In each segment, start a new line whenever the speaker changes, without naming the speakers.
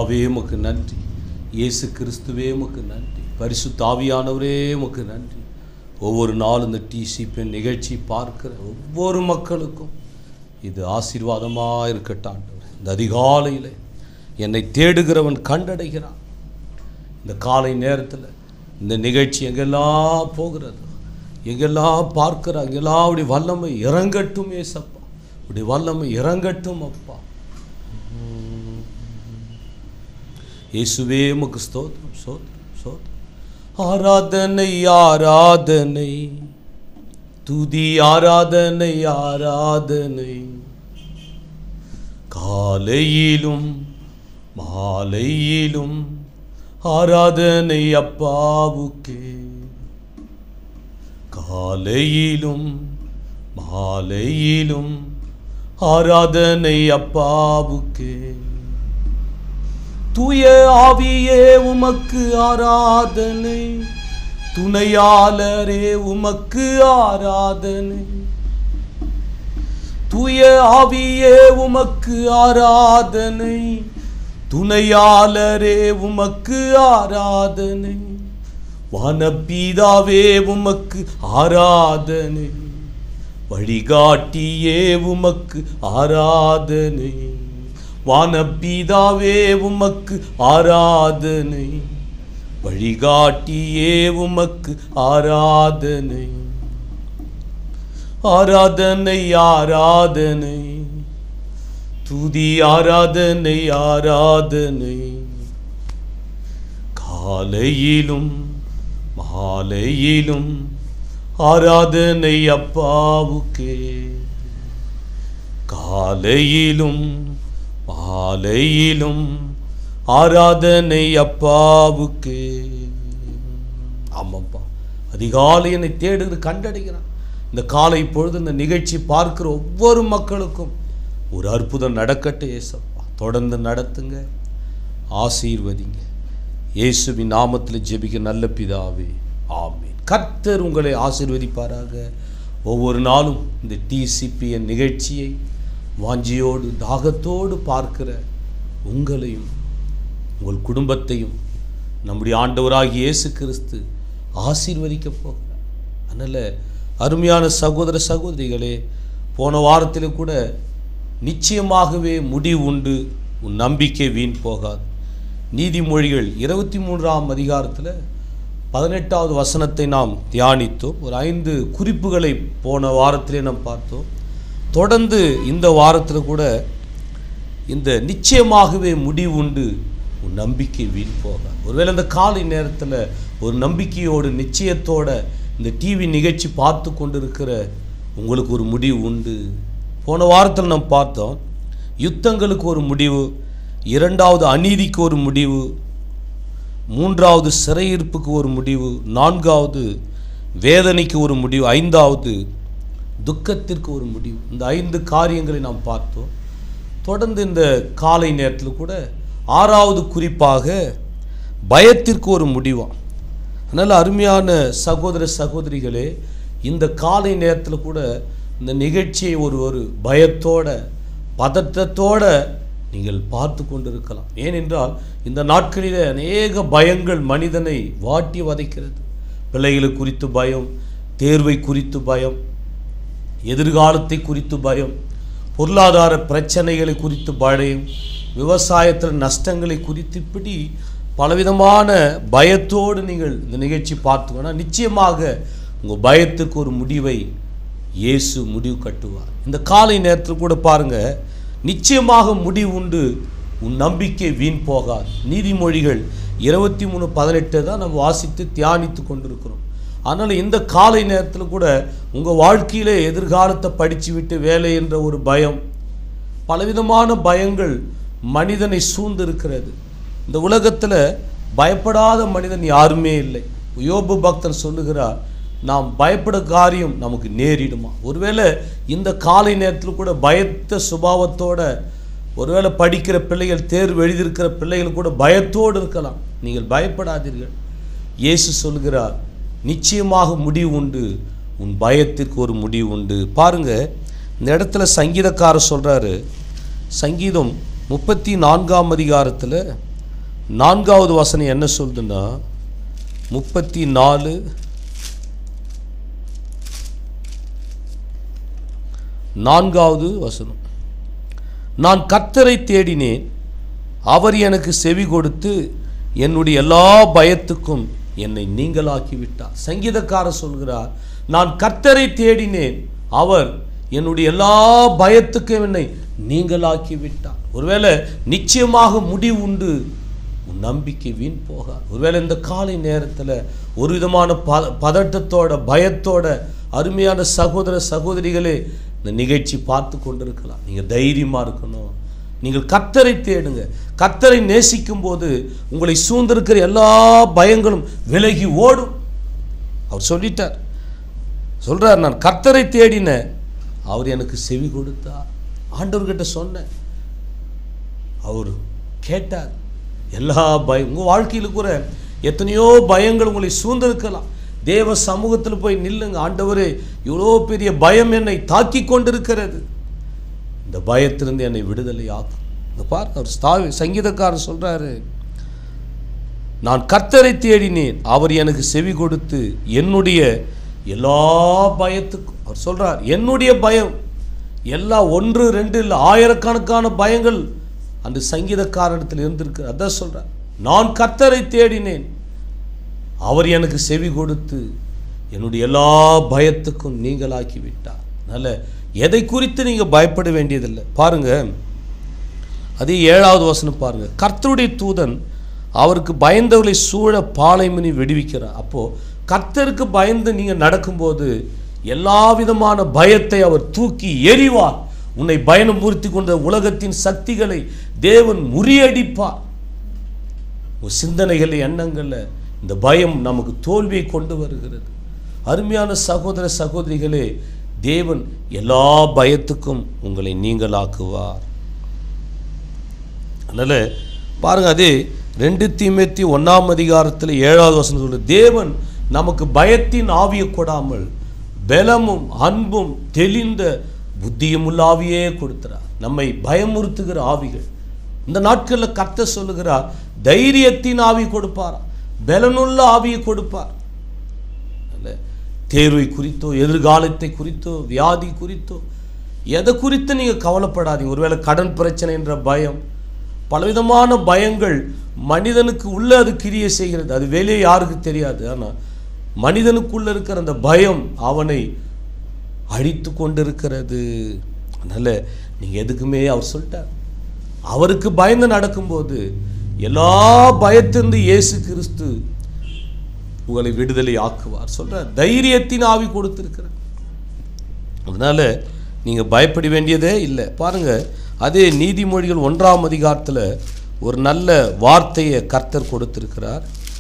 பிதாவே உமக்கு நன்றி இயேசு கிறிஸ்துவே உமக்கு நன்றி பரிசுத்த ஆவியானவரே உமக்கு நன்றி ஒவ்வொரு நாளும் இந்த டிசிபி நிகழ்ச்சி பார்க்கிற ஒவ்வொரு மக்களுக்கும் இது ஆசீர்வாதமாக இருக்கட்டும் ஆண்டவரே. இந்த அதிகாலையில் என்னை தேடுகிறவன் கண்டடைகிறான் இந்த காலை நேரத்தில் இந்த நிகழ்ச்சி எங்கெல்லாம் போகிறது எங்கெல்லாம் பார்க்கிற அங்கெல்லாம் அப்படி வல்லமை இறங்கட்டும் ஏசப்பா அப்படி வல்லமை இறங்கட்டும் அப்பா இயேசுவே உமக்கு ஸ்தோத்திரம் ஸ்தோத்திரம் ஸ்தோத்திரம் ஆராதனை ஆராதனை துதி ஆராதனை ஆராதனை காலையிலும் மாலையிலும் ஆராதனை அப்பாவுக்கே காலையிலும் மாலையிலும் ஆராதனை அப்பாவுக்கே தூய ஆவியே உமக்கு ஆராதனை துணையாளரே உமக்கு ஆராதனை தூய ஆவியே உமக்கு ஆராதனை துணையாளரே உமக்கு ஆராதனை வானபீதாவே உமக்கு ஆராதனை வழிகாட்டியே உமக்கு ஆராதனை வானபீதாவே உமக்கு ஆராதனை வழிகாட்டியே உமக்கு ஆராதனை ஆராதனை ஆராதனை துதி ஆராதனை ஆராதனை காலையிலும் மாலையிலும் ஆராதனை அப்பாவுக்கே காலையிலும் மாலையிலும் ஆராதனை அப்பாவுக்கே ஆமாப்பா அதிகாலை என்னை தேடுகிறது கண்டடைகிறான் இந்த காலை பொழுது இந்த நிகழ்ச்சி பார்க்கிற ஒவ்வொரு மக்களுக்கும் ஒரு அற்புதம் நடக்கட்டும் ஏசப்பா தொடர்ந்து நடத்துங்க ஆசீர்வதிங்க இயேசுவின் நாமத்தில் ஜெபிக்க நல்ல பிதாவே ஆமென் கர்த்தர் உங்களை ஆசீர்வதிப்பாராக ஒவ்வொரு நாளும் இந்த டிசிபிஎன் நிகழ்ச்சியை வாஞ்சியோடு தாகத்தோடு பார்க்கிற உங்களையும் உங்கள் குடும்பத்தையும் நம்முடைய ஆண்டவராகிய இயேசு கிறிஸ்து ஆசீர்வதிக்க போகிறார் அதனால் அருமையான சகோதர சகோதரிகளே போன வாரத்தில் கூட நிச்சயமாகவே முடிவு உண்டு உன் நம்பிக்கை வீண் போகாது நீதிமொழிகள் இருபத்தி மூன்றாம் அதிகாரத்தில் பதினெட்டாவது வசனத்தை நாம் தியானித்தோம் ஒரு ஐந்து குறிப்புகளை போன வாரத்திலே நாம் பார்த்தோம் தொடர்ந்து இந்த வாரத்தில் கூட இந்த நிச்சயமாகவே முடிவு உண்டு உன் நம்பிக்கை வீண் போகாது ஒருவேளை இந்த காலை நேரத்தில் ஒரு நம்பிக்கையோடு நிச்சயத்தோட இந்த டிவி நிகழ்ச்சி பார்த்து கொண்டிருக்கிற உங்களுக்கு ஒரு முடிவு உண்டு போன வாரத்தில் நாம் பார்த்தோம் யுத்தங்களுக்கு ஒரு முடிவு இரண்டாவது அநீதிக்கு ஒரு முடிவு மூன்றாவது சிறையிருப்புக்கு ஒரு முடிவு நான்காவது வேதனைக்கு ஒரு முடிவு ஐந்தாவது துக்கத்திற்கு ஒரு முடிவு இந்த ஐந்து காரியங்களை நாம் பார்த்தோம் தொடர்ந்து இந்த காலை நேரத்தில் கூட ஆறாவது குறிப்பாக பயத்திற்கு ஒரு முடிவாம் அதனால் அருமையான சகோதர சகோதரிகளே இந்த காலை நேரத்தில் கூட இந்த நிகழ்ச்சியை ஒரு ஒரு பயத்தோட பதற்றத்தோட நீங்கள் பார்த்து கொண்டிருக்கலாம் ஏனென்றால் இந்த நாட்களில் அநேக பயங்கள் மனிதனை வாட்டி வதைக்கிறது பிள்ளைகளை குறித்து பயம் தேர்வை குறித்து பயம் எதிர்காலத்தை குறித்து பயம் பொருளாதார பிரச்சனைகளை குறித்து பயம் விவசாயத்தில் நஷ்டங்களை குறித்து இப்படி பலவிதமான பயத்தோடு நீங்கள் இந்த நிகழ்ச்சி பார்த்துக்கோனா நிச்சயமாக உங்கள் பயத்துக்கு ஒரு முடிவை இயேசு முடிவு கட்டுவார் இந்த காலை நேரத்தில் கூட பாருங்க நிச்சயமாக முடிவு உண்டு உன் நம்பிக்கை வீண் போகாது நீதிமொழிகள் இருபத்தி மூணு பதினெட்டு தான் நம்ம வாசித்து தியானித்து கொண்டிருக்கிறோம் அதனால் இந்த காலை நேரத்தில் கூட உங்கள் வாழ்க்கையிலே எதிர்காலத்தை படித்து விட்டு வேலை என்ற ஒரு பயம் பலவிதமான பயங்கள் மனிதனை சூழ்ந்திருக்கிறது இந்த உலகத்தில் பயப்படாத மனிதன் யாருமே இல்லை யோபு பக்தன் சொல்லுகிறார் நாம் பயப்பட காரியம் நமக்கு நேரிடுமா ஒருவேளை இந்த காலை நேரத்தில் கூட பயத்த சுபாவத்தோட ஒருவேளை படிக்கிற பிள்ளைகள் தேர்வு எழுதியிருக்கிற பிள்ளைகள் கூட பயத்தோடு இருக்கலாம் நீங்கள் பயப்படாதீர்கள் இயேசு சொல்கிறார் நிச்சயமாக முடிவு உண்டு உன் பயத்திற்கு ஒரு முடிவு உண்டு பாருங்க இந்த இடத்துல சங்கீதக்காரர் சொல்றாரு சங்கீதம் முப்பத்தி நான்காம் அதிகாரத்தில் நான்காவது வசனம் என்ன சொல்லுதுன்னா முப்பத்தி நாலு நான்காவது வசனம் நான் கர்த்தரை தேடினேன் அவர் எனக்கு செவி கொடுத்து என்னுடைய எல்லா பயத்துக்கும் என்னை நீங்களாக்கி விட்டார் சங்கீதக்காரர் சொல்கிறார் நான் கர்த்தரை தேடினேன் அவர் என்னுடைய எல்லா பயத்துக்கும் என்னை நீங்களாக்கி விட்டார் ஒருவேளை நிச்சயமாக முடிவு உண்டு உன் நம்பிக்கை வீண் போகாது ஒருவேளை இந்த காலை நேரத்தில் ஒரு விதமான ப பதட்டத்தோட பயத்தோட அருமையான சகோதர சகோதரிகளே இந்த நிகழ்ச்சி பார்த்து கொண்டிருக்கலாம் நீங்கள் தைரியமாக இருக்கணும் நீங்கள் கத்தரை தேடுங்க கத்தரை நேசிக்கும் போது உங்களை சூழ்ந்திருக்கிற எல்லா பயங்களும் விலகி ஓடும் அவர் சொல்லிட்டார் சொல்றார் நான் கர்த்தரை தேடினேன் அவர் எனக்கு செவி கொடுத்தார் ஆண்டவர்கிட்ட சொன்னேன் அவர் கேட்டார் எல்லா பயம் உங்கள் வாழ்க்கையில் கூட எத்தனையோ பயங்கள் உங்களை சூழ்ந்திருக்கலாம் தேவ சமூகத்தில் போய் நில்லுங்க ஆண்டவரே இவ்வளோ பெரிய பயம் என்னை தாக்கி கொண்டிருக்கிறது இந்த பயத்திலிருந்து என்னை விடுதலை ஆக்கும் இந்த பாரு அவர் ஸ்தாவி சங்கீதக்காரர் சொல்றாரு நான் கர்த்தரை தேடினேன் அவர் எனக்கு செவி கொடுத்து என்னுடைய எல்லா பயத்துக்கும் அவர் சொல்றார் என்னுடைய பயம் எல்லா ஒன்று ரெண்டு இல்லை ஆயிரக்கணக்கான பயங்கள் அந்த சங்கீதக்காரனிடத்தில் இருந்திருக்கு அதான் சொல்றார் நான் கர்த்தரை தேடினேன் அவர் எனக்கு செவி கொடுத்து என்னுடைய எல்லா பயத்துக்கும் நீங்களாக்கி விட்டார் அதனால் எதை குறித்து நீங்கள் பயப்பட வேண்டியதில்லை பாருங்க அதே ஏழாவது வசனம் பாருங்க கர்த்தருடைய தூதன் அவருக்கு பயந்தவர்களை சூழ பாலைமணி விடுவிக்கிறார் அப்போது கர்த்தருக்கு பயந்து நீங்கள் நடக்கும்போது எல்லா விதமான பயத்தை அவர் தூக்கி எறிவார் உன்னை பயணமுறுத்தி கொண்ட உலகத்தின் சக்திகளை தேவன் முறியடிப்பார் உன் சிந்தனைகள் எண்ணங்களில் இந்த பயம் நமக்கு தோல்வியை கொண்டு வருகிறது அருமையான சகோதர சகோதரிகளே தேவன் எல்லா பயத்துக்கும் உங்களை நீங்களாக்குவார் அதனால் பாருங்க அதே ரெண்டு தீமேத்தி ஒன்றாம் அதிகாரத்தில் ஏழாவது வசனம் சொல்லுது தேவன் நமக்கு பயத்தின் ஆவியை கொடாமல் பலமும் அன்பும் தெளிந்த புத்தியும் உள்ள ஆவியே கொடுக்கிறார் நம்மை பயமுறுத்துகிற ஆவிகள் இந்த நாட்களில் கர்த்தர் சொல்லுகிறார் தைரியத்தின் ஆவி கொடுப்பார் பலனுள்ள ஆவியை கொடுப்பார் அல்ல தேர்வை குறித்தோ எதிர்காலத்தை குறித்தோ வியாதி குறித்தோ எதை குறித்து நீங்கள் கவலைப்படாதீங்க ஒருவேளை கடன் பிரச்சனை என்ற பயம் பலவிதமான பயங்கள் மனிதனுக்கு உள்ளே அது கிரியை செய்கிறது அது வெளியே யாருக்கு தெரியாது ஆனால் மனிதனுக்குள்ளே இருக்கிற அந்த பயம் அவனை அழித்து கொண்டிருக்கிறது அதனால் நீங்கள் எதுக்குமே அவர் சொல்லிட்டார் அவருக்கு பயந்து நடக்கும்போது எல்லா பயத்திலிருந்து இயேசு கிறிஸ்து உங்களை விடுதலை ஆக்குவார் சொல்கிறார் தைரியத்தின் ஆவி கொடுத்துருக்கிறார் அதனால் நீங்கள் பயப்பட வேண்டியதே இல்லை பாருங்கள் அதே நீதிமொழிகள் ஒன்றாம் அதிகாரத்தில் ஒரு நல்ல வார்த்தையை கர்த்தர் கொடுத்திருக்கிறார்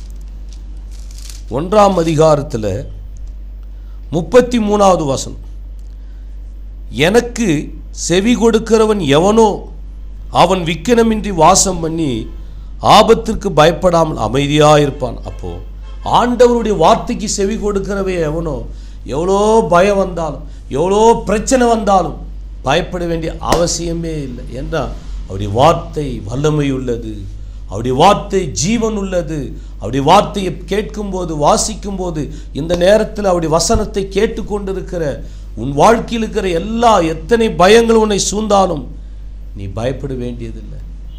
ஒன்றாம் அதிகாரத்தில் முப்பத்தி மூணாவது வசனம் எனக்கு செவி கொடுக்கிறவன் எவனோ அவன் விக்கினமின்றி வாசம் பண்ணி ஆபத்திற்கு பயப்படாமல் அமைதியாக இருப்பான் அப்போ ஆண்டவருடைய வார்த்தைக்கு செவி கொடுக்கிறவன் எவனோ எவ்வளோ பயம் வந்தாலும் எவ்வளோ பிரச்சனை வந்தாலும் பயப்பட வேண்டிய அவசியமே இல்லை ஏன்னா அவருடைய வார்த்தை வல்லமை உள்ளது அவருடைய வார்த்தை ஜீவன் உள்ளது அவருடைய வார்த்தையை கேட்கும்போது வாசிக்கும்போது இந்த நேரத்தில் அவருடைய வசனத்தை கேட்டுக்கொண்டிருக்கிற உன் வாழ்க்கையில் இருக்கிற எல்லா எத்தனை பயங்கள் உன்னை சூழ்ந்தாலும் நீ பயப்பட வேண்டியதில்லை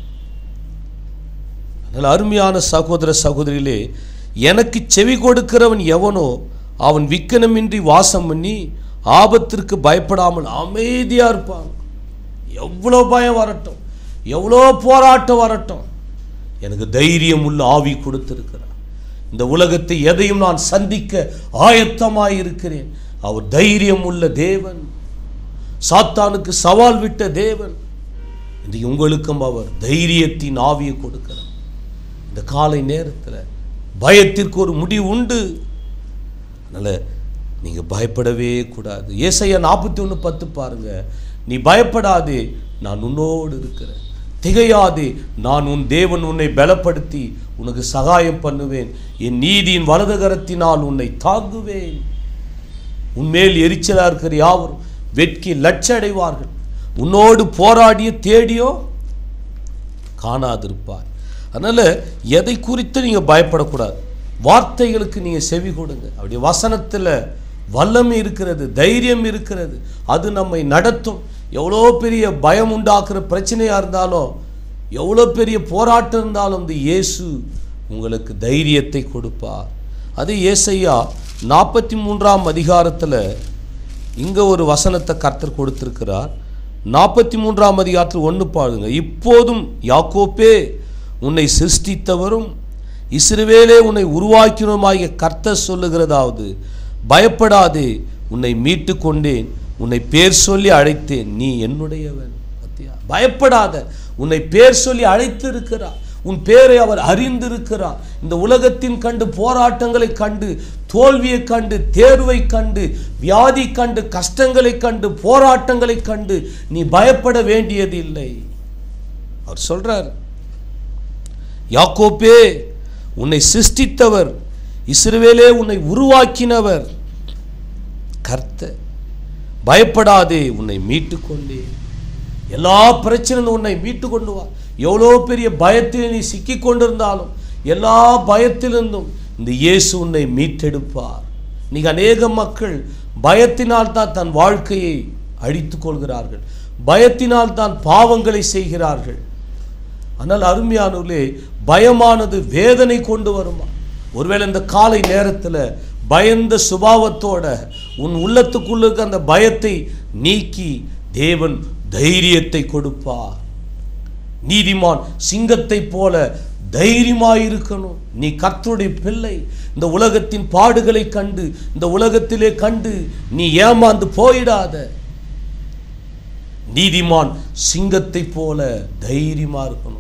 அதனால் அருமையான சகோதர சகோதரிகளே எனக்கு செவி கொடுக்கிறவன் எவனோ அவன் விக்கனமின்றி வாசம் பண்ணி ஆபத்திற்கு பயப்படாமல் அமைதியாக இருப்பான் எவ்வளோ பயம் வரட்டும் எவ்வளோ போராட்டம் வரட்டும் எனக்கு தைரியம் உள்ள ஆவி கொடுத்திருக்கிறார் இந்த உலகத்தை எதையும் நான் சந்திக்க ஆயத்தமாய் இருக்கிறேன் அவர் தைரியம் உள்ள தேவன் சாத்தானுக்கு சவால் விட்ட தேவன் இன்றைக்கு உங்களுக்கும் அவர் தைரியத்தின் ஆவியை கொடுக்கிறார் இந்த காலை நேரத்தில் பயத்திற்கு ஒரு முடிவு உண்டு அதனால் நீங்கள் பயப்படவே கூடாது ஏசையா நாற்பத்தி ஒன்று பத்து பாருங்க நீ பயப்படாதே நான் உன்னோடு இருக்கிறேன் திகையாதே நான் உன் தேவன் உன்னை பலப்படுத்தி உனக்கு சகாயம் பண்ணுவேன் என் நீதியின் வலதுகரத்தினால் உன்னை தாங்குவேன் உன்மேல் எரிச்சலாக இருக்கிற யாவரும் வெட்கி லட்சடைவார்கள் உன்னோடு போராடிய தேடியோ காணாதிருப்பார் அதனால் எதை குறித்து நீங்கள் பயப்படக்கூடாது வார்த்தைகளுக்கு நீங்கள் செவி கொடுங்க அப்படி வசனத்தில் வல்லமை இருக்கிறது தைரியம் இருக்கிறது அது நம்மை நடத்தும் எவ்வளோ பெரிய பயம் உண்டாக்குற பிரச்சனையாக இருந்தாலும் எவ்வளோ பெரிய போராட்டம் இருந்தாலும் இந்த இயேசு உங்களுக்கு தைரியத்தை கொடுப்பார் அது ஏசையா நாற்பத்தி மூன்றாம் அதிகாரத்தில் இங்கே ஒரு வசனத்தை கர்த்தர் கொடுத்திருக்கிறார் நாற்பத்தி மூன்றாம் அதிகாரத்தில் ஒன்று பாருங்க இப்போதும் யாக்கோப்பே உன்னை சிருஷ்டித்தவரும் இஸ்ரவேலே உன்னை உருவாக்கினோமாகிய கர்த்தர் சொல்லுகிறதாவது பயப்படாதே உன்னை மீட்டு கொண்டேன் உன்னை பேர் சொல்லி அழைத்தேன் நீ என்னுடையவன் பத்தியா பயப்படாத உன்னை பேர் சொல்லி அழைத்து இருக்கிறார் உன் பேரை அவர் அறிந்திருக்கிறார் இந்த உலகத்தின் கண்டு போராட்டங்களை கண்டு தோல்வியை கண்டு தேர்வை கண்டு வியாதி கண்டு கஷ்டங்களை கண்டு போராட்டங்களை கண்டு நீ பயப்பட வேண்டியது இல்லை அவர் சொல்றார் யாக்கோப்பே உன்னை சிருஷ்டித்தவர் இஸ்ரவேலே உன்னை உருவாக்கினவர் கர்த்தர் பயப்படாதே உன்னை மீட்டு கொண்டேன் எல்லா பிரச்சனையும் உன்னை மீட்டு கொண்டு வா எவ்வளோ பெரிய பயத்தில் நீ சிக்கி கொண்டிருந்தாலும் எல்லா பயத்திலிருந்தும் இந்த இயேசு உன்னை மீட்டெடுப்பார் இன்னைக்கு அநேக மக்கள் பயத்தினால் தான் தன் வாழ்க்கையை அழித்துக் கொள்கிறார்கள் பயத்தினால் தான் பாவங்களை செய்கிறார்கள் ஆனால் அருமையானவர்களே பயமானது வேதனை கொண்டு வருமா ஒருவேளை இந்த காலை நேரத்தில் பயந்த சுபாவத்தோட உன் உள்ளத்துக்குள்ள இருக்க அந்த பயத்தை நீக்கி தேவன் தைரியத்தை கொடுப்பார் நீதிமான் சிங்கத்தை போல தைரியமாயிருக்கணும் நீ கர்த்தருடைய பிள்ளை இந்த உலகத்தின் பாடுகளை கண்டு இந்த உலகத்திலே கண்டு நீ ஏமாந்து போயிடாத நீதிமான் சிங்கத்தை போல தைரியமா இருக்கணும்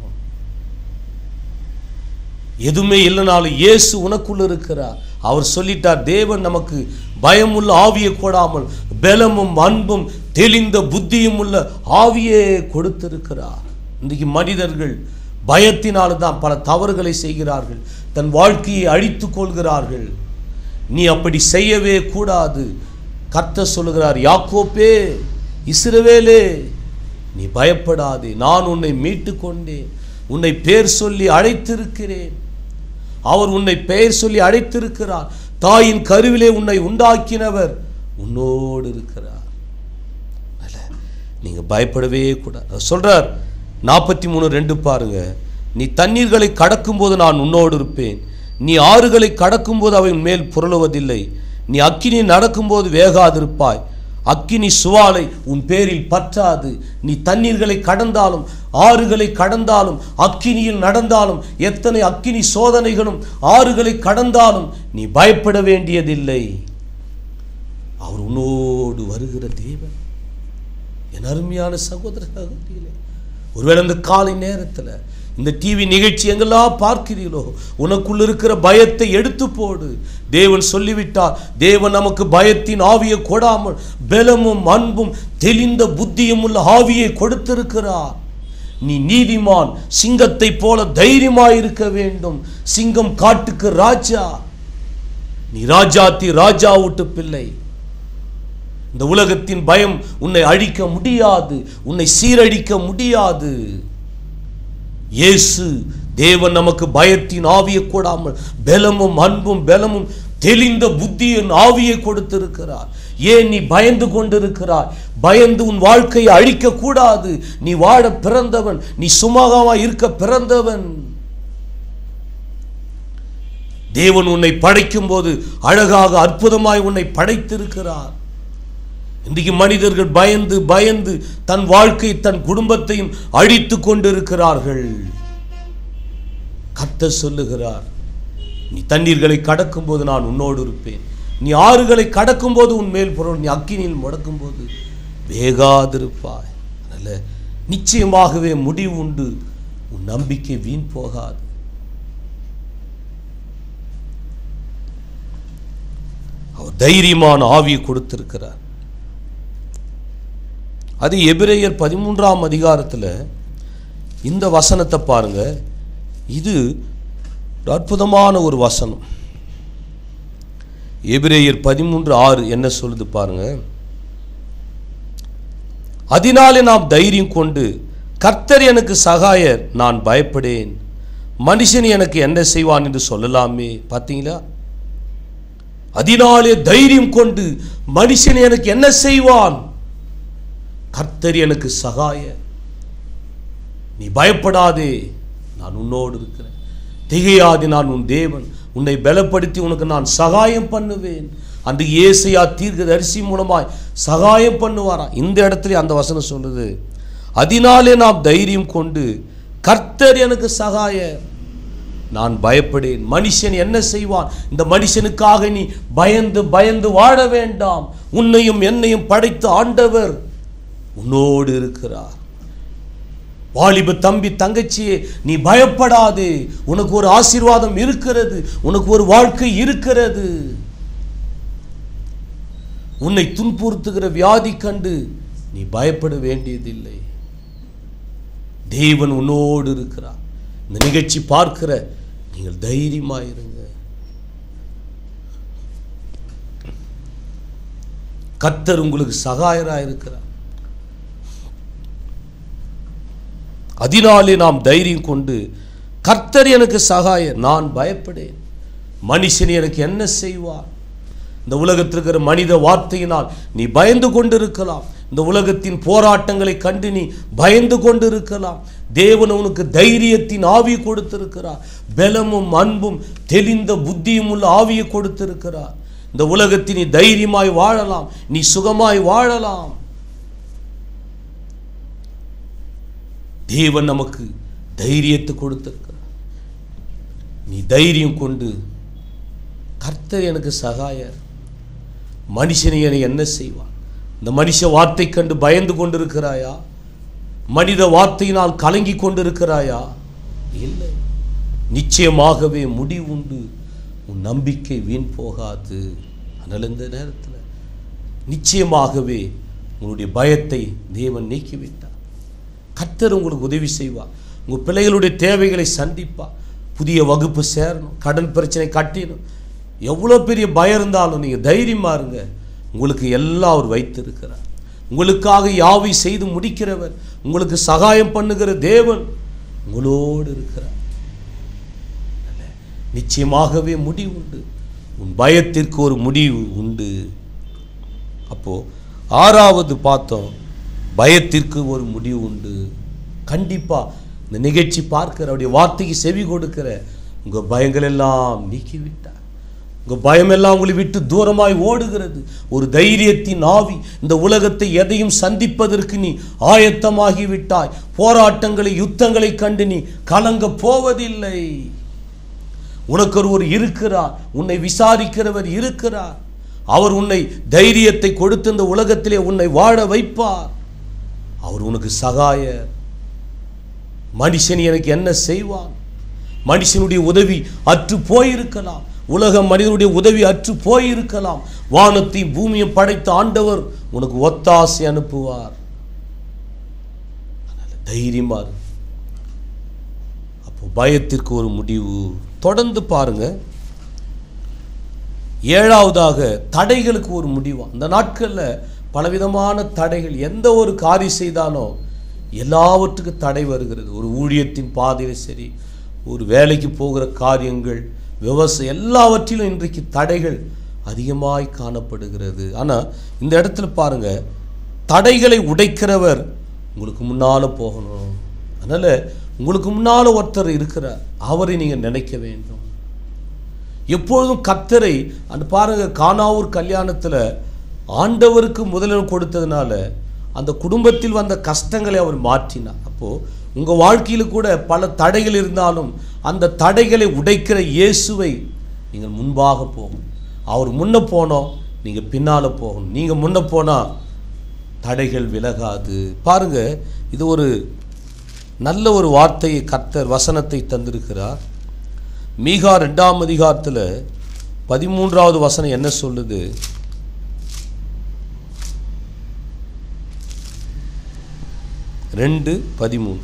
எதுவுமே இல்லைனாலும் இயேசு உனக்குள்ள இருக்கிறார் அவர் சொல்லிட்டார் தேவன் நமக்கு பயமுள்ள ஆவியை கொடாமல் பலமும் அன்பும் தெளிந்த புத்தியும் உள்ள ஆவியே கொடுத்திருக்கிறார் இன்றைக்கு மனிதர்கள் பயத்தினால தான் பல தவறுகளை செய்கிறார்கள் தன் வாழ்க்கையை அழித்துக் கொள்கிறார்கள் நீ அப்படி செய்யவே கூடாது கர்த்தர் சொல்லுகிறார் யாக்கோப்பே இஸ்ரவேலே நீ பயப்படாதே நான் உன்னை மீட்டு கொண்டேன் உன்னை பேர் சொல்லி அழைத்திருக்கிறேன் அவர் உன்னை பெயர் சொல்லி அழைத்திருக்கிறார் தாயின் கருவிலே உன்னை உண்டாக்கினவர் உன்னோடு இருக்கிறார் அல்ல, நீங்க பயப்படவே கூடாது அவர் சொல்றார் நாற்பத்தி மூணு ரெண்டு பாருங்க நீ தண்ணீர்களை கடக்கும்போது நான் உன்னோடு இருப்பேன் நீ ஆறுகளை கடக்கும்போது அவை உன் மேல் புரளுவதில்லை நீ அக்கினி நடக்கும்போது வேகாதிருப்பாய் அக்கினி சுவாலை உன் பேரில் பற்றாது நீ தண்ணீர்களை கடந்தாலும் ஆறுகளை கடந்தாலும் அக்கினியில் நடந்தாலும் எத்தனை அக்கினி சோதனைகளும் ஆறுகளை கடந்தாலும் நீ பயப்பட வேண்டியதில்லை அவர் உன்னோடு வருகிற தேவன் என் அருமையான சகோதர சகோதரிகளே ஒருவேளை இந்த காலை நேரத்தில் இந்த டிவி நிகழ்ச்சி எங்கெல்லாம் பார்க்கிறீர்களோ உனக்குள்ள இருக்கிற பயத்தை எடுத்து போடு தேவன் சொல்லிவிட்டார் தேவன் நமக்கு பயத்தின் ஆவியை கொடாமல் பலமும் அன்பும் தெளிந்த புத்தியும் உள்ள ஆவியை கொடுத்திருக்கிறார் நீ நீதிமான் சிங்கத்தை போல தைரியமாயிருக்க வேண்டும் சிங்கம் காட்டுக்கு ராஜா நீ ராஜாத்தி ராஜா விட்டு பிள்ளை இந்த உலகத்தின் பயம் உன்னை அழிக்க முடியாது உன்னை சீரழிக்க முடியாது இயேசு தேவன் நமக்கு பயத்தின் ஆவியை கூடாமல் பலமும் அன்பும் பலமும் தெளிந்த புத்தியின் ஆவியை கொடுத்திருக்கிறார் ஏன் நீ பயந்து கொண்டிருக்கிறாய் பயந்து உன் வாழ்க்கையை அழிக்க கூடாது நீ வாழ பிறந்தவன் நீ சுமகமா இருக்க பிறந்தவன் தேவன் உன்னை படைக்கும் போது அழகாக அற்புதமாய் உன்னை படைத்திருக்கிறார் இன்றைக்கு மனிதர்கள் பயந்து பயந்து தன் வாழ்க்கை தன் குடும்பத்தையும் அழித்து கொண்டிருக்கிறார்கள் கத்த சொல்லுகிறார் நீ தண்ணீர்களை கடக்கும்போது நான் உன்னோடு இருப்பேன் நீ ஆறுகளை கடக்கும்போது உன் மேல் பொருள் நீ அக்கினியில் முடக்கும்போது வேகாதிருப்பாய் அதனால நிச்சயமாகவே முடிவு உண்டு உன் நம்பிக்கை வீண் போகாது அவர் தைரியமான ஆவியை கொடுத்திருக்கிறார் அது எபிரேயர் பதிமூன்றாம் அதிகாரத்தில் இந்த வசனத்தை பாருங்க இது ஒரு அற்புதமான ஒரு வசனம் எபிரேயர் பதிமூன்று ஆறு என்ன சொல்லுது பாருங்க அதனாலே நாம் தைரியம் கொண்டு கர்த்தர் எனக்கு சகாயர் நான் பயப்படேன் மனுஷன் எனக்கு என்ன செய்வான் என்று சொல்லலாமே பார்த்தீங்களா அதனாலே தைரியம் கொண்டு மனுஷன் எனக்கு என்ன செய்வான் கர்த்தர் எனக்கு சகாய நீ பயப்படாதே நான் உன்னோடு இருக்கிறேன் திகையாதே நான் உன் தேவன் உன்னை பலப்படுத்தி உனக்கு நான் சகாயம் பண்ணுவேன் அந்த ஏசையா தீர்க்கதரிசி மூலமாய் சகாயம் பண்ணுவாராம் இந்த இடத்துல அந்த வசனம் சொல்லுது அதனாலே நாம் தைரியம் கொண்டு கர்த்தர் எனக்கு சகாய நான் பயப்படேன் மனுஷன் என்ன செய்வான் இந்த மனுஷனுக்காக நீ பயந்து பயந்து வாழ வேண்டாம் உன்னையும் என்னையும் படைத்த ஆண்டவர் உன்னோடு இருக்கிறார் வாலிப தம்பி தங்கச்சியே நீ பயப்படாதே உனக்கு ஒரு ஆசீர்வாதம் இருக்கிறது உனக்கு ஒரு வாழ்க்கை இருக்கிறது உன்னை துன்புறுத்துகிற வியாதி கண்டு நீ பயப்பட வேண்டியதில்லை தேவன் உன்னோடு இருக்கிறார் இந்த நிகழ்ச்சி பார்க்கிற நீங்கள் தைரியமாயிருங்க கத்தர் உங்களுக்கு சகாயராக இருக்கிறார் அதனாலே நாம் தைரியம் கொண்டு கர்த்தர் எனக்கு சகாயர் நான் பயப்படேன் மனுஷன் எனக்கு என்ன செய்வார் இந்த உலகத்தில் இருக்கிற மனித வார்த்தையினால் நீ பயந்து கொண்டிருக்கலாம் இந்த உலகத்தின் போராட்டங்களை கண்டு நீ பயந்து கொண்டிருக்கலாம் தேவன் உனக்கு தைரியத்தின் ஆவி கொடுத்திருக்கிறார் பலமும் அன்பும் தெளிந்த புத்தியும் உள்ள ஆவியை கொடுத்திருக்கிறார் இந்த உலகத்தில் நீ தைரியமாய் வாழலாம் நீ சுகமாய் வாழலாம் தேவன் நமக்கு தைரியத்தை கொடுத்திருக்கிறார் நீ தைரியம் கொண்டு கர்த்தர் எனக்கு சகாயர் மனுஷனை என்னை என்ன செய்வான் இந்த மனுஷ வார்த்தை கண்டு பயந்து கொண்டிருக்கிறாயா மனித வார்த்தையினால் கலங்கி கொண்டிருக்கிறாயா இல்லை நிச்சயமாகவே முடிவுண்டு உன் நம்பிக்கை வீண் போகாது அதனால் இந்த நேரத்தில் நிச்சயமாகவே உங்களுடைய பயத்தை தேவன் நீக்கிவிட்டார் கர்த்தர் உங்களுக்கு உதவி செய்வார் உங்கள் பிள்ளைகளுடைய தேவைகளை சந்திப்பா புதிய வகுப்பு சேரணும் கடன் பிரச்சனை கட்டிடணும் எவ்வளோ பெரிய பயம் இருந்தாலும் நீங்கள் தைரியமா இருங்க உங்களுக்கு எல்லாம் அவர் வைத்திருக்கிறார் உங்களுக்காக யாவை செய்து முடிக்கிறவர் உங்களுக்கு சகாயம் பண்ணுகிற தேவன் உங்களோடு இருக்கிறார் நிச்சயமாகவே முடிவு உண்டு உன் பயத்திற்கு ஒரு முடிவு உண்டு அப்போ ஆறாவது பார்த்தோம் பயத்திற்கு ஒரு முடிவு உண்டு கண்டிப்பா இந்த நிகழ்ச்சி பார்க்கிற அவருடைய வார்த்தைக்கு செவி கொடுக்கிற உங்க பயங்கள் எல்லாம் நீக்கிவிட்டார் உங்க பயமெல்லாம் உங்களை விட்டு தூரமாய் ஓடுகிறது ஒரு தைரியத்தின் ஆவி இந்த உலகத்தை எதையும் சந்திப்பதற்கு நீ ஆயத்தமாகி விட்டாய் போராட்டங்களை யுத்தங்களை கண்டு நீ கலங்க போவதில்லை உனக்கு ஒருவர் இருக்கிறார் உன்னை விசாரிக்கிறவர் இருக்கிறார் அவர் உன்னை தைரியத்தை கொடுத்து இந்த உலகத்திலே உன்னை வாழ வைப்பார் அவர் உனக்கு சகாயர் மனுஷன் எனக்கு என்ன செய்வான் மனுஷனுடைய உதவி அற்று போயிருக்கலாம் உலக மனிதனுடைய உதவி அற்று போயிருக்கலாம் வானத்தையும் பூமியை படைத்த ஆண்டவர் உனக்கு ஒத்தாசை அனுப்புவார் அதனால தைரியமா இரு. அப்போ பயத்திற்கு ஒரு முடிவு தொடர்ந்து பாருங்க ஏழாவதாக தடைகளுக்கு ஒரு முடிவா அந்த நாட்களில் பலவிதமான தடைகள் எந்த ஒரு காரியம் செய்தாலும் எல்லாவற்றுக்கும் தடை வருகிறது ஒரு ஊழியத்தின் பாதையில் சரி ஒரு வேலைக்கு போகிற காரியங்கள் விவசாயம் எல்லாவற்றிலும் இன்றைக்கு தடைகள் அதிகமாய் காணப்படுகிறது ஆனால் இந்த இடத்துல பாருங்க தடைகளை உடைக்கிறவர் உங்களுக்கு முன்னால் போகணும் அதனால் உங்களுக்கு முன்னால் ஒருத்தர் இருக்கிறார் அவரை நீங்கள் நினைக்க வேண்டும் எப்பொழுதும் கர்த்தரை அந்த பாருங்க கானாவூர் கல்யாணத்தில் ஆண்டவருக்கு முதலிடம் கொடுத்ததுனால அந்த குடும்பத்தில் வந்த கஷ்டங்களை அவர் மாற்றினார் அப்போது உங்கள் வாழ்க்கையில் கூட பல தடைகள் இருந்தாலும் அந்த தடைகளை உடைக்கிற இயேசுவை நீங்கள் முன்பாக போகணும் அவர் முன்ன போனோம் நீங்கள் பின்னால் போகணும் நீங்கள் முன்ன போனால் தடைகள் விலகாது பாருங்க இது ஒரு நல்ல ஒரு வார்த்தையை கர்த்தர் வசனத்தை தந்திருக்கிறார் மீகா ரெண்டாம் அதிகாரத்தில் பதிமூன்றாவது வசனம் என்ன சொல்லுது ரெண்டு பதிமூணு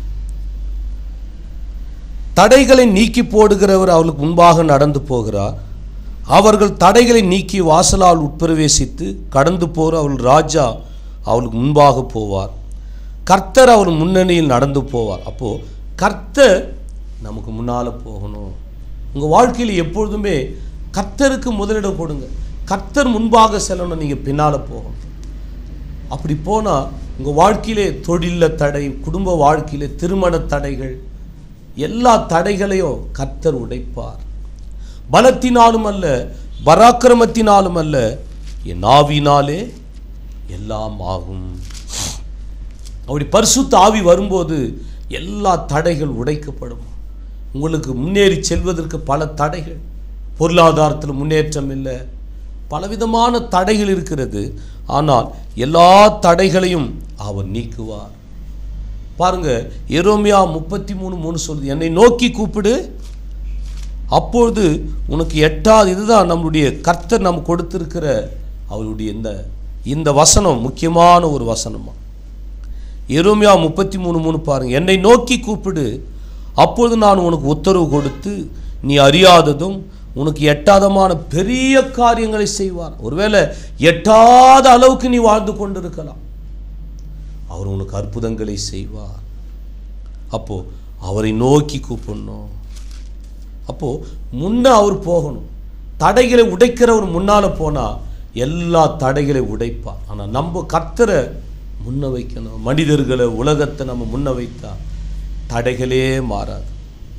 தடைகளை நீக்கி போடுகிறவர் அவளுக்கு முன்பாக நடந்து போகிறார் அவர்கள் தடைகளை நீக்கி வாசலால் உட்பிரவேசித்து கடந்து போகிற அவள் ராஜா அவளுக்கு முன்பாக போவார் கர்த்தர் அவர் முன்னணியில் நடந்து போவார் அப்போ கர்த்தர் நமக்கு முன்னால் போகணும் உங்கள் வாழ்க்கையில் எப்பொழுதுமே கர்த்தருக்கு முதலிடம் கொடுங்க கர்த்தர் முன்பாக செல்லணும் நீங்கள் பின்னால் போகணும் அப்படி போனால் உங்கள் வாழ்க்கையிலே தொழிலில் தடை குடும்ப வாழ்க்கையிலே திருமண தடைகள் எல்லா தடைகளையும் கர்த்தர் உடைப்பார் பலத்தினாலும் அல்ல பராக்கிரமத்தினாலும் அல்ல என் ஆவினாலே எல்லாம் ஆகும் அப்படி பரிசுத்த ஆவி வரும்போது எல்லா தடைகள் உடைக்கப்படும் உங்களுக்கு முன்னேறி செல்வதற்கு பல தடைகள் பொருளாதாரத்தில் முன்னேற்றம் இல்லை பலவிதமான தடைகள் இருக்கிறது ஆனால் எல்லா தடைகளையும் அவர் நீக்குவார் பாருங்க எரோமியா முப்பத்தி மூணு மூணு சொல்லுது என்னை நோக்கி கூப்பிடு அப்பொழுது உனக்கு எட்டாவது இதுதான் நம்மளுடைய கர்த்தர் நம்ம கொடுத்திருக்கிற அவருடைய இந்த இந்த வசனம் முக்கியமான ஒரு வசனமா எரோமியா முப்பத்தி மூணு மூணு பாருங்க என்னை நோக்கி கூப்பிடு அப்பொழுது நான் உனக்கு உத்தரவு கொடுத்து நீ அறியாததும் உனக்கு எட்டாதமான பெரிய காரியங்களை செய்வார் ஒருவேளை எட்டாத அளவுக்கு நீ வாழ்ந்து கொண்டிருக்கலாம் அவர் உனக்கு அற்புதங்களை செய்வார் அப்போ அவரை நோக்கி கூப்பிடணும் அப்போ முன்ன அவர் போகணும் தடைகளை உடைக்கிறவர் முன்னால போனா எல்லா தடைகளை உடைப்பார் ஆனா நம்ம கர்த்தரை முன்ன வைக்கணும் மனிதர்களை உலகத்தை நம்ம முன்ன வைத்தா தடைகளே மாறாது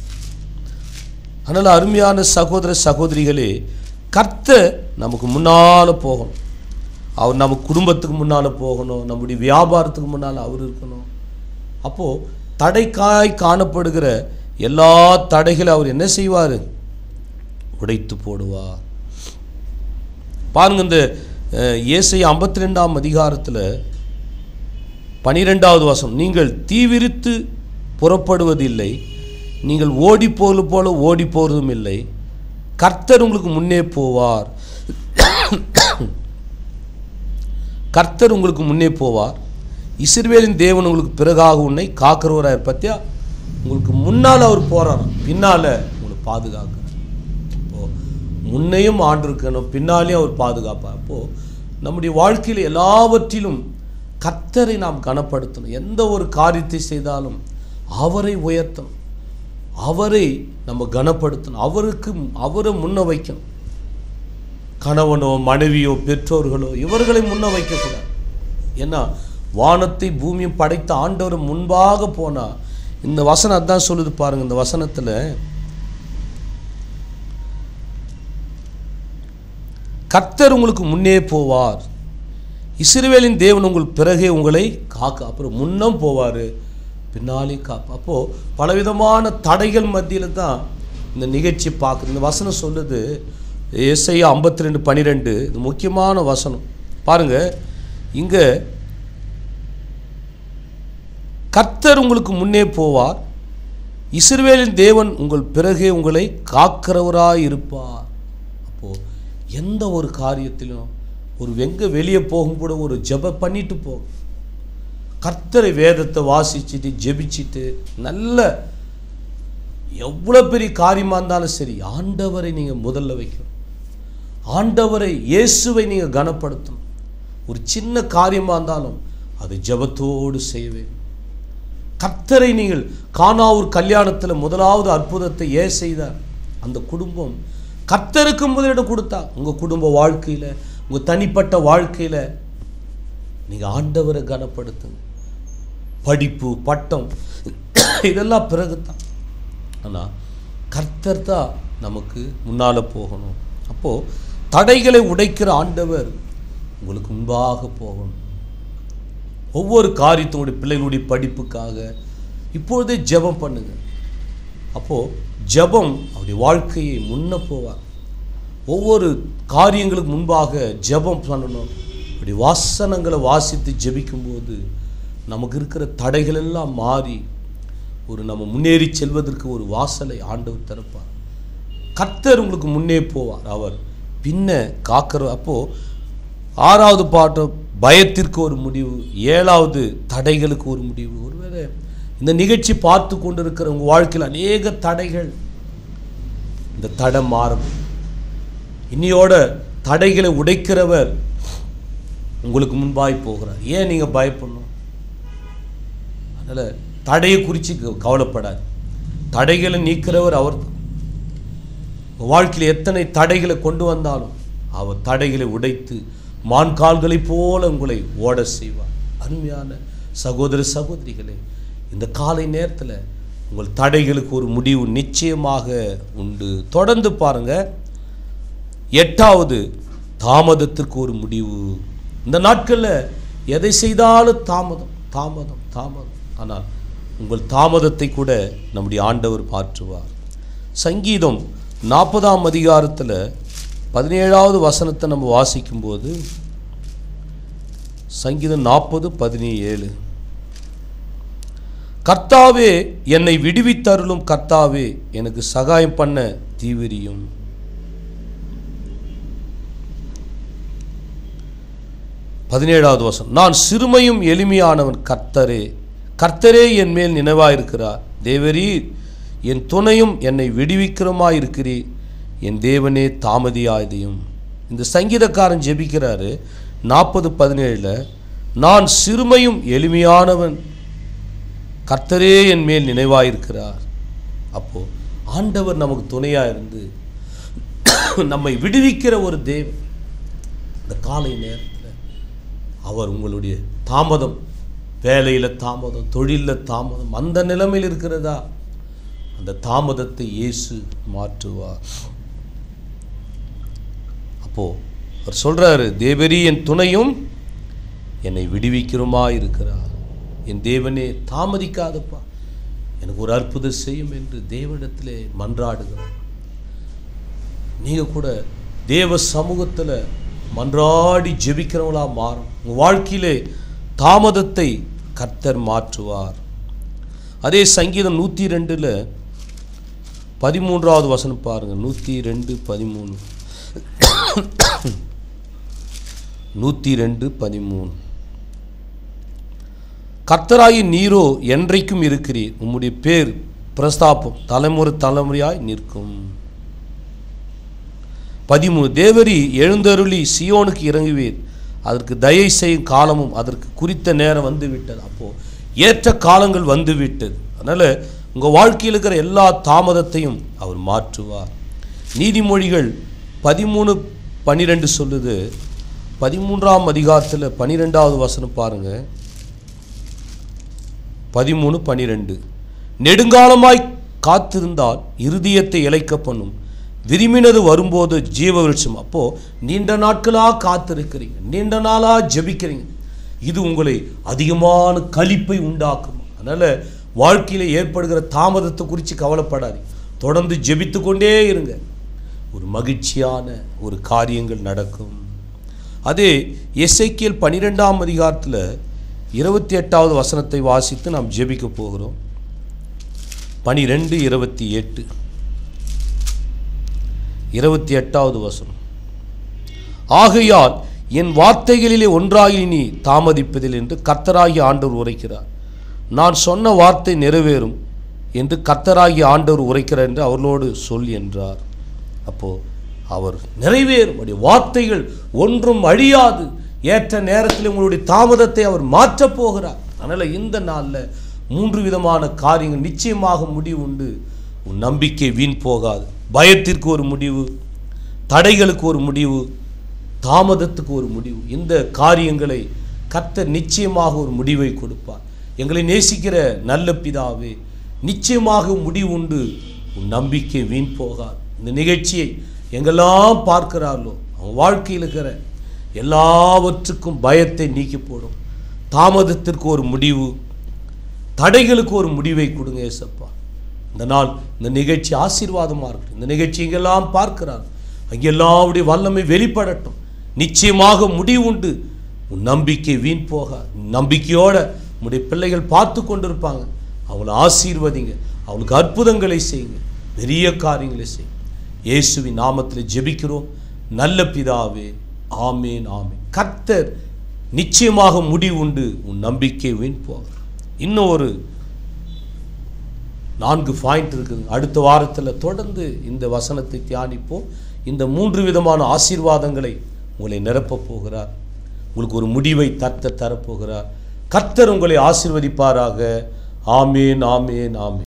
அதனால் அருமையான சகோதர சகோதரிகளே கர்த்தர் நமக்கு முன்னால் போகணும் அவர் நம்ம குடும்பத்துக்கு முன்னால் போகணும் நம்முடைய வியாபாரத்துக்கு முன்னால் அவர் இருக்கணும் அப்போது தடைக்காய் காணப்படுகிற எல்லா தடைகளை அவர் என்ன செய்வார் உடைத்து போடுவார் பாருங்க இந்த அஹ், ஏசை ஐம்பத்தி ரெண்டாம் அதிகாரத்தில் பனிரெண்டாவது வசனம் நீங்கள் தீவிரித்து புறப்படுவதில்லை நீங்கள் ஓடி போவது போல ஓடி போவதும் இல்லை கர்த்தர் உங்களுக்கு முன்னே போவார் கர்த்தர் உங்களுக்கு முன்னே போவார் இஸ்ரவேலின் தேவன் உங்களுக்கு பிறகாக உன்னை காக்கிறவராக பத்தியா உங்களுக்கு முன்னால் அவர் போறாராம் பின்னால் உங்களை பாதுகாக்கிறார் அப்போ முன்னையும் ஆண்டு இருக்கணும் பின்னாலேயும் அவர் பாதுகாப்பார் அப்போ நம்முடைய வாழ்க்கையில் எல்லாவற்றிலும் கர்த்தரை நாம் கனப்படுத்தணும் எந்த ஒரு காரியத்தை செய்தாலும் அவரை உயர்த்தணும் அவரை நம்ம கனப்படுத்தணும் அவருக்கு அவரை முன்ன வைக்கணும் கணவனோ மனைவியோ பெற்றோர்களோ இவர்களை முன்ன வைக்கக்கூடாது ஏன்னா வானத்தை பூமியும் படைத்த ஆண்டவர் முன்பாக போனா இந்த வசனம் அதான் சொல்லுது பாருங்க இந்த வசனத்துல கர்த்தர் உங்களுக்கு முன்னே போவார் இஸ்ரவேலின் தேவன் உங்கள் பிறகே உங்களை காக்க அப்புறம் முன்னம் போவார் பின்னாலே காப்பா அப்போது பலவிதமான தடைகள் மத்தியில் தான் இந்த நிகழ்ச்சி பார்க்குது இந்த வசனம் சொல்லுது ஏசையா ஐம்பத்தி ரெண்டு பன்னிரெண்டு இது முக்கியமான வசனம் பாருங்க இங்கே கர்த்தர் உங்களுக்கு முன்னே போவார் இஸ்ரவேலின் தேவன் உங்கள் பிறகே உங்களை காக்கிறவராய் இருப்பார் அப்போது எந்த ஒரு காரியத்திலும் ஒரு வெங்க வெளியே போகும் கூட ஒரு ஜெப பண்ணிட்டு போகும் கர்த்தரை வேதத்தை வாசிச்சுட்டு ஜெபிச்சிட்டு நல்ல எவ்வளோ பெரிய காரியமாக இருந்தாலும் சரி ஆண்டவரை நீங்கள் முதல்ல வைக்கணும் ஆண்டவரை இயேசுவை நீங்கள் கனப்படுத்தணும் ஒரு சின்ன காரியமாக இருந்தாலும் அது ஜெபத்தோடு செய்ய வேண்டும் கர்த்தரை நீங்கள் கானாவூர் கல்யாணத்தில் முதலாவது அற்புதத்தை ஏன் செய்தார் அந்த குடும்பம் கர்த்தருக்கு முதலிடம் கொடுத்தா உங்கள் குடும்ப வாழ்க்கையில் உங்கள் தனிப்பட்ட வாழ்க்கையில் நீங்கள் ஆண்டவரை கனப்படுத்துங்க படிப்பு பட்டம் இதெல்லாம் பிறகு தான் ஆனால் கர்த்தர் தான் நமக்கு முன்னால் போகணும் அப்போது தடைகளை உடைக்கிற ஆண்டவர் உங்களுக்கு முன்பாக போகணும் ஒவ்வொரு காரியத்தினுடைய பிள்ளைகளுடைய படிப்புக்காக இப்பொழுதே ஜெபம் பண்ணுங்க அப்போது ஜெபம் அவருடைய வாழ்க்கையை முன்ன போவார் ஒவ்வொரு காரியங்களுக்கு முன்பாக ஜெபம் பண்ணணும் அப்படி வாசனங்களை வாசித்து ஜெபிக்கும்போது நமக்கு இருக்கிற தடைகள் எல்லாம் மாறி ஒரு நம்ம முன்னேறி செல்வதற்கு ஒரு வாசலை ஆண்டவர் திறப்பார் கர்த்தர் உங்களுக்கு முன்னே போவார் அவர் பின்ன காக்கிற அப்போது ஆறாவது பாட்டு பயத்திற்கு ஒரு முடிவு ஏழாவது தடைகளுக்கு ஒரு முடிவு ஒருவேளை இந்த நிகழ்ச்சி பார்த்து கொண்டு இருக்கிற உங்கள் வாழ்க்கையில் அநேக தடைகள் இந்த தடை மாறும் இன்னியோட தடைகளை உடைக்கிறவர் உங்களுக்கு முன்பாய் போகிறார் ஏன் நீங்கள் பயப்படணும் அதனால் தடையை குறித்து கவலைப்படாது தடைகளை நீக்கிறவர் அவர் உங்கள் வாழ்க்கையில் எத்தனை தடைகளை கொண்டு வந்தாலும் அவர் தடைகளை உடைத்து மான் கால்களைப் போல உங்களை ஓட செய்வார் அருமையான சகோதர சகோதரிகளே இந்த காலை நேரத்தில் உங்கள் தடைகளுக்கு ஒரு முடிவு நிச்சயமாக உண்டு தொடர்ந்து பாருங்க எட்டாவது தாமதத்திற்கு ஒரு முடிவு இந்த நாட்களில் எதை செய்தாலும் தாமதம் தாமதம் தாமதம் ஆனால் உங்கள் தாமதத்தை கூட நம்முடைய ஆண்டவர் மாற்றுவார் சங்கீதம் நாற்பதாம் அதிகாரத்தில் பதினேழாவது வசனத்தை நம்ம வாசிக்கும்போது சங்கீதம் நாற்பது பதினேழு கர்த்தாவே என்னை விடுவித்தருளும் கர்த்தாவே எனக்கு சகாயம் பண்ண தீவிரியும் பதினேழாவது வசனம் நான் சிறுமையும் எளிமையானவன் கர்த்தரே கர்த்தரே என் மேல் நினைவாயிருக்கிறார் தேவரீர் என் துணையும் என்னை விடுவிக்கிறமாயிருக்கிறீர் என் தேவனே தாமதியாயதையும் இந்த சங்கீதக்காரன் ஜெபிக்கிறாரு நாற்பது பதினேழில் நான் சிறுமையும் எளிமையானவன் கர்த்தரே என் மேல் நினைவாயிருக்கிறார் அப்போ ஆண்டவர் நமக்கு துணையாக இருந்து நம்மை விடுவிக்கிற ஒரு தேவன் இந்த காலை நேரத்தில் அவர் உங்களுடைய தாமதம் வேலையில் தாமதம் தொழிலில் தாமதம் அந்த நிலைமையில் இருக்கிறதா அந்த தாமதத்தை இயேசு மாற்றுவார் அப்போ அவர் சொல்றாரு தேவரி என் துணையும் என்னை விடுவிக்கிறோமா இருக்கிறார் என் தேவனே தாமதிக்காதப்பா எனக்கு ஒரு அற்புதம் செய்யும் என்று தேவனிடத்திலே மன்றாடுகிறோம் நீங்கள் கூட தேவ சமூகத்தில் மன்றாடி ஜெபிக்கிறவங்களா மாறும் உங்கள் வாழ்க்கையிலே தாமதத்தை கர்த்தர் மாற்றுவார் அதே சங்கீதம் நூற்றி ரெண்டில் பதிமூன்றாவது வசனம் பாருங்கள் நூற்றி ரெண்டு பதிமூணு நூற்றி ரெண்டு பதிமூணு கர்த்தராகி நீரோ என்றைக்கும் இருக்கிறீர் உம்முடைய பேர் பிரஸ்தாபம் தலைமுறை தலைமுறையாய் நிற்கும் பதிமூணு தேவரி எழுந்தருளி சியோனுக்கு இறங்குவீர் அதற்கு தயை செய்யும் காலமும் அதற்கு குறித்த நேரம் வந்து விட்டது அப்போ ஏற்ற காலங்கள் வந்து விட்டது அதனால் உங்கள் வாழ்க்கையில் இருக்கிற எல்லா தாமதத்தையும் அவர் மாற்றுவார் நீதிமொழிகள் பதிமூணு பன்னிரெண்டு சொல்லுது பதிமூன்றாம் அதிகாரத்தில் பன்னிரெண்டாவது வசனம் பாருங்கள் பதிமூணு பன்னிரெண்டு நெடுங்காலமாய் காத்திருந்தால் இருதயத்தை இழைக்க பண்ணும் விரும்பினது வரும்போது ஜீவ விருட்சம் அப்போது நீண்ட நாட்களாக காத்திருக்கிறீங்க நீண்ட நாளாக ஜெபிக்கிறீங்க இது உங்களை அதிகமான களிப்பை உண்டாக்கும் அதனால் வாழ்க்கையில் ஏற்படுகிற தாமதத்தை குறித்து கவலைப்படாதீங்க தொடர்ந்து ஜெபித்து கொண்டே இருங்க ஒரு மகிழ்ச்சியான ஒரு காரியங்கள் நடக்கும் அதே எஸ்ஐக்கியல் பன்னிரெண்டாம் அதிகாரத்தில் இருபத்தி எட்டாவது வசனத்தை வாசித்து நாம் ஜெபிக்க போகிறோம் பனிரெண்டு இருபத்தி எட்டு இருபத்தி எட்டாவது வசனம் ஆகையால் என் வார்த்தைகளிலே ஒன்றாகி நீ தாமதிப்பதில் என்று கர்த்தராகிய ஆண்டவர் உரைக்கிறார் நான் சொன்ன வார்த்தை நிறைவேறும் என்று கர்த்தராகிய ஆண்டவர் உரைக்கிறார் என்று அவர்களோடு சொல் என்றார் அப்போ அவர் நிறைவேறும் அவருடைய வார்த்தைகள் ஒன்றும் அழியாது ஏற்ற நேரத்தில் உங்களுடைய தாமதத்தை அவர் மாற்றப் போகிறார் அதனால் இந்த நாளில் மூன்று விதமான காரியங்கள் நிச்சயமாக முடிவு உண்டு உன் நம்பிக்கை வீண் போகாது பயத்திற்கு ஒரு முடிவு தடைகளுக்கு ஒரு முடிவு தாமதத்துக்கு ஒரு முடிவு இந்த காரியங்களை கர்த்தர் நிச்சயமாக ஒரு முடிவை கொடுப்பார் எங்களை நேசிக்கிற நல்ல பிதாவே நிச்சயமாக முடிவு உண்டு உன் நம்பிக்கை வீண் போகாது இந்த நிகழ்ச்சியை எங்கெல்லாம் பார்க்கிறார்களோ அவன் வாழ்க்கையில் இருக்கிற எல்லாவற்றுக்கும் பயத்தை நீக்கி போடும் தாமதத்திற்கு ஒரு முடிவு தடைகளுக்கு ஒரு முடிவை கொடுங்க ஏசப்பா இந்த நாள் இந்த நிகழ்ச்சி ஆசீர்வாதமாக இருக்கட்டும் இந்த நிகழ்ச்சி எங்கெல்லாம் பார்க்கிறார் அங்கெல்லாம் அவருடைய வல்லமை வெளிப்படட்டும் நிச்சயமாக முடிவு உண்டு உன் நம்பிக்கை வீண் போக நம்பிக்கையோட உன்னுடைய பிள்ளைகள் பார்த்து கொண்டிருப்பாங்க அவங்கள ஆசீர்வதிங்க அவளுக்கு அற்புதங்களை செய்யுங்க பெரிய காரியங்களை செய்யுங்க இயேசுவின் நாமத்தில் ஜெபிக்கிறோம் நல்ல பிதாவே ஆமேன் ஆமேன் கர்த்தர் நிச்சயமாக முடிவு உண்டு உன் நம்பிக்கை வீண் போக இன்னும் ஒரு நான்கு பாயிண்ட் இருக்குது அடுத்த வாரத்தில் தொடர்ந்து இந்த வசனத்தை தியானிப்போம் இந்த மூன்று விதமான ஆசீர்வாதங்களை உங்களை நிரப்பப் போகிறார் உங்களுக்கு ஒரு முடிவை தத்த தரப்போகிறார் கர்த்தர் உங்களை ஆசீர்வதிப்பாராக ஆமேன் ஆமேன் ஆமேன்